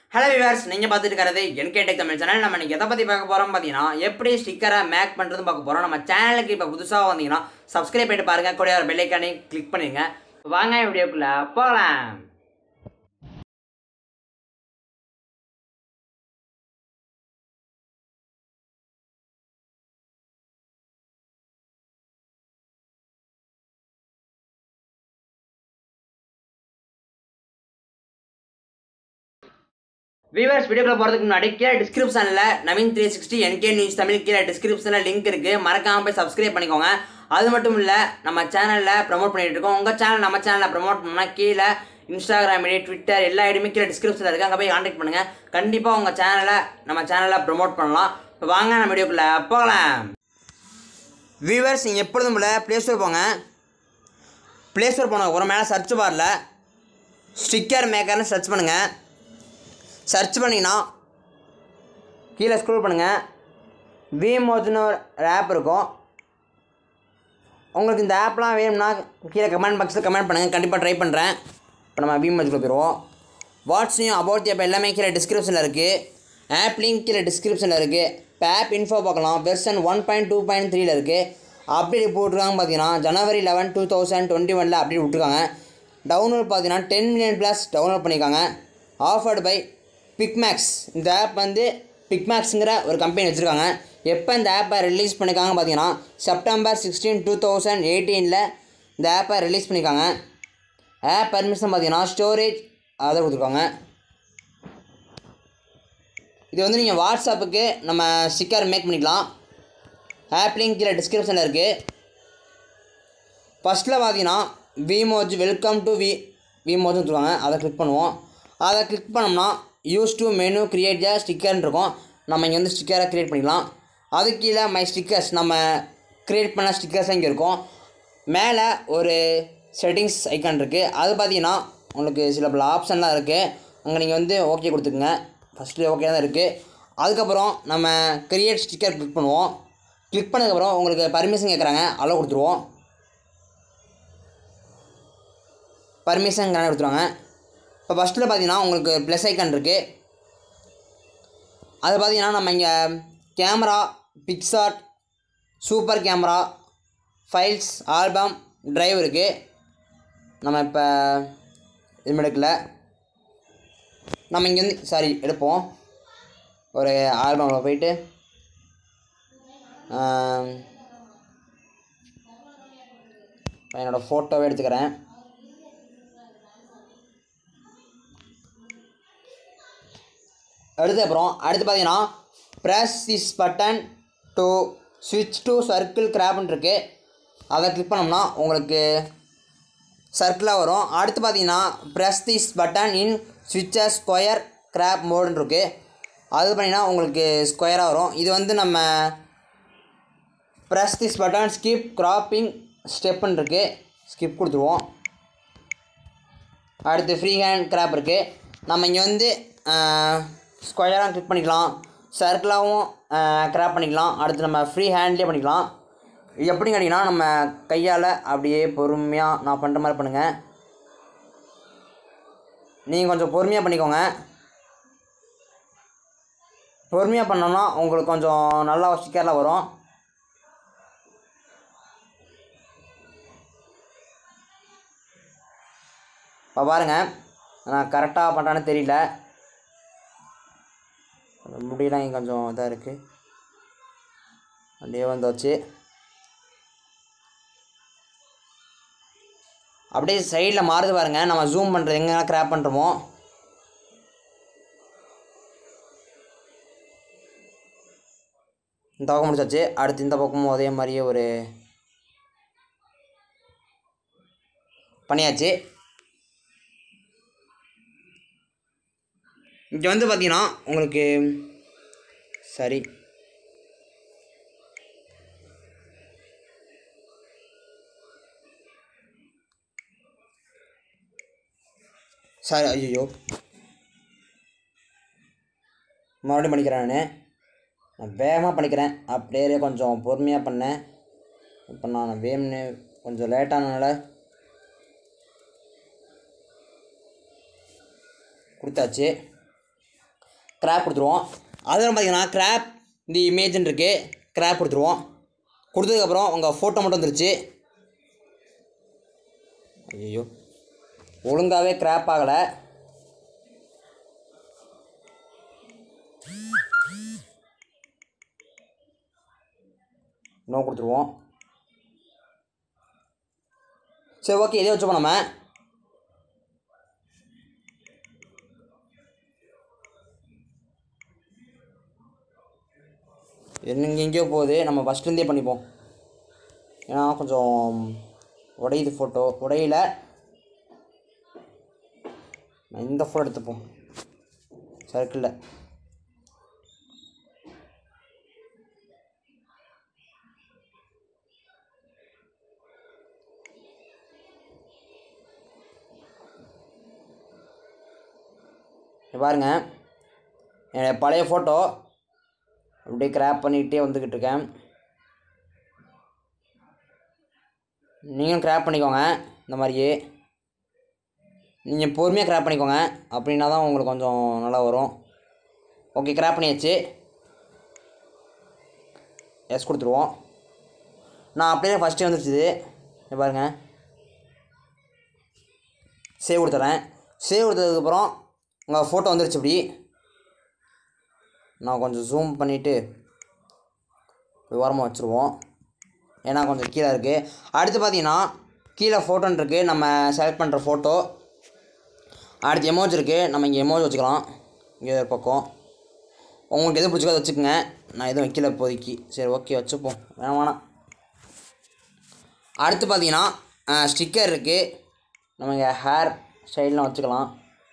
hello viewers நீங்கள் பார்த்துட்டு இருக்கிறது என்கே டெக் தமிழ் சேனல் நம்ம இன்னைக்கு எதை பற்றி பார்க்க போகிறோம் பார்த்தீங்கன்னா எப்படி ஸ்டிக்கரை மேக் பண்ணுறது பார்க்க போகிறோம் நம்ம சேனலுக்கு இப்போ புதுசாக வந்தீங்கன்னா சப்ஸ்கிரைப் பண்ணிட்டு பாருங்கள் கூட ஒரு பெல்லைக்கானே கிளிக் பண்ணிடுங்க வாங்க வீடியோக்குள்ளே போகலாம் வியூவர்ஸ் வீடியோக்குள்ள போகிறதுக்கு முன்னாடி கீழே டிஸ்கிரிப்ஷனில் Naveen three sixty NK news Tamil கீழே டிஸ்கிரிப்ஷனில் லிங்க் இருக்குது மறக்காமல் போய் சப்ஸ்கிரைப் பண்ணிக்கோங்க அது மட்டும் இல்லை நம்ம சேனலில் ப்ரமோட் பண்ணிட்டு இருக்கோம் உங்கள் சேனல் நம்ம சேனலில் ப்ரமோட் பண்ணால் கீழே இன்ஸ்டாகிராம் ஐடி ட்விட்டர் எல்லா ஐடியுமே கீழே டிஸ்கிரிப்ஷனில் இருக்குது அங்கே போய் கான்டாக்ட் பண்ணுங்கள் கண்டிப்பாக உங்கள் சேனலை நம்ம சேனலில் ப்ரமோட் பண்ணலாம் இப்போ வாங்க நம்ம வீடியோக்குள்ளே போகலாம் வியூவர்ஸ் நீங்கள் எப்பொழுதும் போல ப்ளே ஸ்டோர் போங்க ப்ளே ஸ்டோர் போன ஒரு மேலே சர்ச் பாரில் ஸ்டிக்கர் மேக்கர்னு சர்ச் பண்ணுங்கள் சர்ச் பண்ணிங்கன்னா கீழே ஸ்க்ரோல் பண்ணுங்கள் விமோஜ்னு ஒரு ஆப் இருக்கும் உங்களுக்கு இந்த ஆப்லாம் வேணும்னா கீழே கமெண்ட் பாக்ஸில் கமெண்ட் பண்ணுங்கள் கண்டிப்பாக ட்ரை பண்ணுறேன் இப்போ நம்ம விமோஜுக்குள்ள போயிடுவோம் வாட்ஸ்னையும் அபவுட் ஆப் எல்லாமே கீழே டிஸ்கிரிப்ஷனில் இருக்குது ஆப் லிங்க் கீழே டிஸ்கிரிப்ஷனில் இருக்குது இப்போ ஆப் இன்ஃபோ பார்க்கலாம் version one point two point த்ரீல இருக்குது அப்டேட் போட்டிருக்காங்க பார்த்தீங்கன்னா January eleven two thousand twenty ஒனில் அப்டேட் விட்ருக்காங்க டவுன்லோட் பார்த்தீங்கன்னா டென் மில்லியன் ப்ளஸ் டவுன்லோட் பண்ணியிருக்காங்க ஆஃபர்டு பை பிக்மேக்ஸ் இந்த ஆப் வந்து பிக்மேக்ஸுங்கிற ஒரு கம்பெனி வச்சுருக்காங்க எப்போ இந்த ஆப்பை ரிலீஸ் பண்ணியிருக்காங்க பார்த்தீங்கன்னா செப்டம்பர் சிக்ஸ்டீன் டூ தௌசண்ட் எயிட்டீனில் இந்த ஆப்பை ரிலீஸ் பண்ணியிருக்காங்க ஆப் பர்மிஷன் பார்த்தீங்கன்னா ஸ்டோரேஜ் அதை கொடுத்துருக்காங்க இது வந்து நீங்கள் வாட்ஸ்அப்புக்கு நம்ம ஸ்டிக்கர் மேக் பண்ணிக்கலாம் ஆப் லிங்க் கீழே டிஸ்கிரிப்ஷனில் இருக்குது ஃபஸ்ட்டில் பார்த்தீங்கன்னா விமோஜ் வெல்கம் டு வி விமோஜ்னு சொல்லுவாங்க அதை கிளிக் பண்ணுவோம் அதை கிளிக் பண்ணோம்னா use to menu create the ஸ்டிக்கர்னு இருக்கும் நம்ம இங்கே வந்து ஸ்டிக்கரை க்ரியேட் பண்ணிக்கலாம் அது கீழே மை ஸ்டிக்கர்ஸ் நம்ம க்ரியேட் பண்ண ஸ்டிக்கர்ஸ் இங்கே இருக்கும் மேலே ஒரு செட்டிங்ஸ் ஐக்கான் இருக்குது அது பார்த்தீங்கன்னா உங்களுக்கு சில பல ஆப்ஷன்லாம் இருக்குது அங்கே நீங்கள் வந்து ஓகே கொடுத்துக்குங்க ஃபஸ்ட்டு ஓகே தான் இருக்குது அதுக்கப்புறம் நம்ம கிரியேட் ஸ்டிக்கர் கிளிக் பண்ணுவோம் கிளிக் பண்ணதுக்கப்புறம் உங்களுக்கு பர்மிஷன் கேட்குறாங்க அளவு கொடுத்துருவோம் பர்மிஷன் கணக்கு கொடுத்துருவாங்க இப்போ ஃபஸ்ட்டில் பார்த்தீங்கன்னா உங்களுக்கு ப்ளஸ் ஐக்கான் இருக்குது அது பார்த்தீங்கன்னா நம்ம இங்கே camera PicsArt super camera files album drive இருக்குது நம்ம இப்போ இது எடுக்கல நம்ம இங்கேருந்து சாரி எடுப்போம் ஒரு ஆல்பமில் போயிட்டு ஆம், என்னோடய ஃபோட்டோவே எடுத்துக்கிறேன் அடுத்து அப்புறம் அடுத்து பார்த்தீங்கன்னா ப்ரெஸ் திஸ் பட்டன் டு ஸ்விட்ச் டு சர்க்கிள் கிராப்னு இருக்குது அதை கிளிக் பண்ணோம்னா உங்களுக்கு சர்க்கிளாக வரும் அடுத்து பார்த்தீங்கன்னா press this button in switcher square crop மோடுன்னு இருக்குது அது பண்ணிங்கன்னா உங்களுக்கு ஸ்கொயராக வரும் இது வந்து நம்ம press this button skip cropping ஸ்டெப்புன்னு இருக்குது ஸ்கிப் கொடுத்துருவோம் அடுத்து ஃப்ரீ ஹேண்ட் கிராப் இருக்குது நம்ம இங்கே வந்து ஸ்கொயராக கிளிக் பண்ணிக்கலாம் சர்க்கிளாகவும் கிராப் பண்ணிக்கலாம் அடுத்து நம்ம ஃப்ரீ ஹேண்ட்லேயே பண்ணிக்கலாம் இது எப்படின்னு கேட்டிங்கன்னா நம்ம கையால் அப்படியே பொறுமையாக நான் பண்ணுற மாதிரி பண்ணுங்கள் நீங்கள் கொஞ்சம் பொறுமையாக பண்ணிக்கோங்க பொறுமையாக பண்ணோம்னா உங்களுக்கு கொஞ்சம் நல்லா ஸ்டிக்கர்லாம் வரும் இப்போ பாருங்கள் நான் கரெக்டாக பண்ணுறான்னு தெரியல அந்த முடியெல்லாம் இங்கே கொஞ்சம் இதாக இருக்குது அப்படியே வந்தாச்சு அப்படியே சைடில் மாறுது பாருங்க நம்ம ஜூம் பண்ணுறது எங்கெல்லாம் கிராப் பண்ணுறோமோ இந்த பக்கம் முடிச்சாச்சு அடுத்து இந்த பக்கமும் அதே மாதிரியே ஒரு பண்ணியாச்சு இங்கே வந்து பார்த்தீங்கன்னா உங்களுக்கு சரி சாரி ஐயோ மறுபடியும் பண்ணிக்கிறேன் நான் நான் வேகமாக பண்ணிக்கிறேன் அப்படியே கொஞ்சம் பொறுமையாக பண்ணேன் இப்போ நான் வேணும்னு கொஞ்சம் லேட்டானனால கொடுத்தாச்சு கிராப் கொடுத்துருவோம் அதில் பார்த்தீங்கன்னா கிராப் இந்த இமேஜ்னு இருக்குது கிராப் கொடுத்துருவோம் கொடுத்ததுக்கப்புறம் உங்கள் ஃபோட்டோ மட்டும் வந்துருச்சு ஐயோ ஒழுங்காகவே கிராப் ஆகலை நோ கொடுத்துருவோம் சரி ஓகே இதே வச்சுப்போம் நம்ம என்னங்க எங்கேயோ போகுது நம்ம ஃபஸ்ட்லேருந்தே பண்ணிப்போம் ஏன்னா கொஞ்சம் உடையுது ஃபோட்டோ உடையில நான் இந்த ஃபோட்டோ எடுத்துப்போம் சர்க்கிளில் இங்க பாருங்க என்னுடைய பழைய ஃபோட்டோ அப்படியே கிராப் பண்ணிக்கிட்டே வந்துக்கிட்டு இருக்கேன் நீங்களும் கிராப் பண்ணிக்கோங்க இந்த மாதிரியே நீங்கள் பொறுமையாக கிராப் பண்ணிக்கோங்க அப்படின்னா தான் உங்களுக்கு கொஞ்சம் நல்லா வரும் ஓகே கிராப் பண்ணியாச்சு எஸ் கொடுத்துருவோம் நான் அப்படியே ஃபஸ்ட்டே வந்துருச்சு இங்க பாருங்க சேவ் கொடுத்துட்றேன் சேவ் கொடுத்ததுக்கப்புறம் உங்கள் ஃபோட்டோ வந்துருச்சு இப்படி நான் கொஞ்சம் ஜூம் பண்ணிவிட்டு ஓரமாக வச்சுருவோம் ஏன்னா கொஞ்சம் கீழே இருக்குது அடுத்து பார்த்தீங்கன்னா கீழே ஃபோட்டோன்னு இருக்குது நம்ம செலக்ட் பண்ணுற ஃபோட்டோ அடுத்து எமோஜ் இருக்குது நம்ம இங்கே எமோஜ் வச்சுக்கலாம் இங்கே ஒரு பக்கம் உங்களுக்கு எது பிடிச்சிக்கோ அதை வச்சுக்கோங்க நான் எதுவும் வைக்கல இப்போதைக்கு சரி ஓகே வச்சுப்போம் வேணாம் வேணாம் அடுத்து பார்த்தீங்கன்னா ஸ்டிக்கர் இருக்குது நம்ம இங்கே ஹேர் ஸ்டைல்லாம் வச்சுக்கலாம்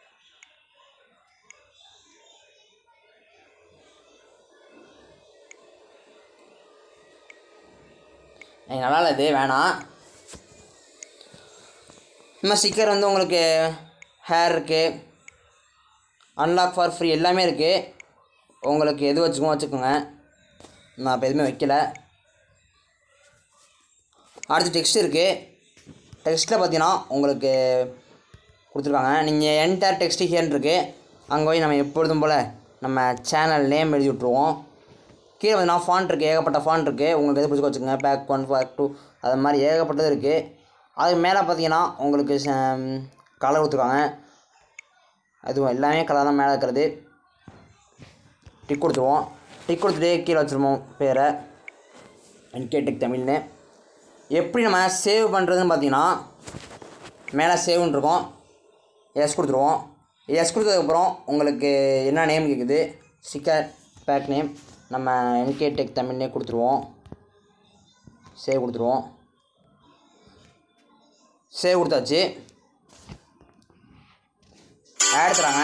எனக்கு நல்லா இல்லை இது வேணாம் நம்ம ஸ்டிக்கர் வந்து உங்களுக்கு ஹேர் இருக்குது அன்லாக் ஃபார் ஃப்ரீ எல்லாமே இருக்குது உங்களுக்கு எது வச்சுக்கோ வச்சுக்கோங்க நான் இப்போ எதுவுமே வைக்கல அடுத்து டெக்ஸ்ட் இருக்குது டெக்ஸ்ட்டில் பார்த்தீங்கன்னா உங்களுக்கு கொடுத்துருக்காங்க நீங்கள் என்டர் டெக்ஸ்ட் ஹியர்னு இருக்குது அங்கே போய் நம்ம எப்பொழுதும் போல் நம்ம சேனல் நேம் எழுதி விட்ருவோம் கீழே பார்த்தீங்கன்னா ஃபாண்ட் இருக்குது ஏகப்பட்ட ஃபாண்ட் இருக்குது உங்களுக்கு எது பிடிச்சி வச்சுக்கோங்க பேக் ஒன் பேக் டூ அது மாதிரி ஏகப்பட்டது இருக்குது அதுக்கு மேலே பார்த்தீங்கன்னா உங்களுக்கு கலர் கொடுத்துருக்காங்க அதுவும் எல்லாமே கலர் தான் மேலே இருக்கிறது டிக் கொடுத்துருவோம் டிக் கொடுத்துட்டு கீழே வச்சுருவோம் பேரை என்கே டெக் தமிழ்னு எப்படி நம்ம சேவ் பண்ணுறதுன்னு பார்த்தீங்கன்னா மேலே சேவ்னு இருக்கும் எஸ் கொடுத்துருவோம் எஸ் கொடுத்ததுக்கப்புறம் உங்களுக்கு என்ன நேம் கேட்குது ஸ்டிக்கர் பேக் நேம் நம்ம என்கே டெக் தமிழ்னே கொடுத்துருவோம் சேவ் கொடுத்துருவோம் சேவ் கொடுத்தாச்சு ஆட் தராங்க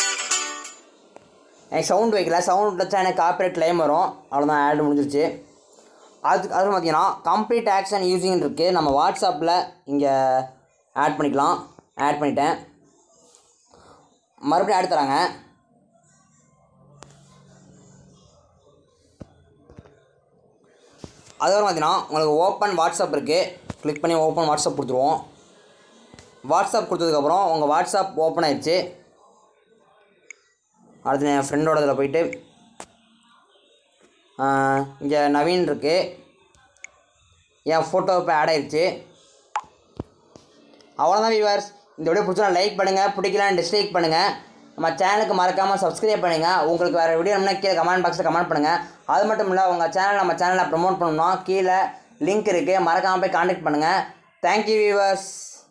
எனக்கு சவுண்ட் வைக்கல சவுண்ட் வச்சா எனக்கு காப்பிரைட் கிளைம் வரும் அவ்வளோதான் ஆட் முடிஞ்சிருச்சு அதுக்கு அது பார்த்தீங்கன்னா கம்ப்ளீட் ஆக்ஷன் யூஸிங் இருக்குது நம்ம வாட்ஸ்அப்பில் இங்கே ஆட் பண்ணிக்கலாம் ஆட் பண்ணிட்டேன் மறுபடியும் ஆட் தராங்க அதுக்கப்புறம் பார்த்தீங்கன்னா உங்களுக்கு ஓப்பன் வாட்ஸ்அப் இருக்குது கிளிக் பண்ணி ஓப்பன் வாட்ஸ்அப் கொடுத்துருவோம் வாட்ஸ்அப் கொடுத்ததுக்கப்புறம் உங்கள் வாட்ஸ்அப் ஓப்பன் ஆயிடுச்சு அடுத்து என் ஃப்ரெண்டோட இதில் போயிட்டு இங்கே நவீன் இருக்குது என் ஃபோட்டோ இப்போ ஆட் ஆயிடுச்சு அவ்வளோதான் வியூவர்ஸ் இந்த வீடியோ பிடிச்சா லைக் பண்ணுங்கள் பிடிக்கலன்னு டிஸ்லைக் பண்ணுங்கள் நம்ம சேனலுக்கு மறக்காமல் சப்ஸ்கிரைப் பண்ணுங்கள் உங்களுக்கு வேறு வீடியோ வேணும்னா கீழே கமெண்ட் பாக்ஸில் கமெண்ட் பண்ணுங்கள் அது மட்டும் இல்லை உங்கள் சேனல் நம்ம சேனலை ப்ரமோட் பண்ணணும்னா கீழே லிங்க் இருக்குது மறக்காமல் போய் காண்டாக்ட் பண்ணுங்கள் தேங்க்யூ வியூவர்ஸ்